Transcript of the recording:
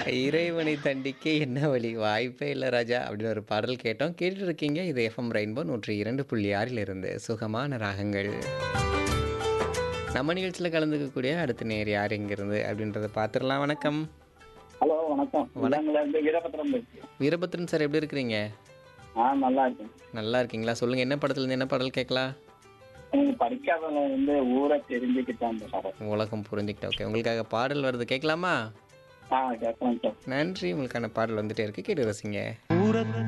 இறைவனை தண்டிக்க என்ன வழி வாய்ப்பே இல்லை ராஜா அப்படின்னு ஒரு பாடல் கேட்டோம் கேட்டுட்டு இருக்கீங்க இது எஃப்எம் ரெயின்போ நூற்றி இரண்டு புள்ளி ஆறில் இருந்து சுகமான ராகங்கள் நம்ம நிகழ்ச்சியில் கலந்துக்கக்கூடிய அடுத்த நேர் யார் எங்கிருந்து அப்படின்றத பார்த்துடலாம் வணக்கம் ஹலோ வணக்கம் இளங்கல இருந்து வீரபத்திரம் பேசுறேன் வீரபத்ரன் சார் எப்படி இருக்கிறீங்க ஆ நல்லா இருக்கேன் நல்லா இருக்கீங்களா சொல்லுங்கள் என்ன படத்துலேருந்து என்ன பாடல் கேட்கலாம் எனக்கு படிக்காதவங்க வந்து ஊரை தெரிஞ்சுக்கிட்டான் அந்த படம் உலகம் புரிஞ்சுக்கிட்டேன் ஓகே உங்களுக்காக பாடல் வருது கேட்கலாமா ஆ கேட்கலாம் சார் நன்றி உங்களுக்கான பாடல் வந்துட்டே இருக்கு கேட்டு ரசிங்க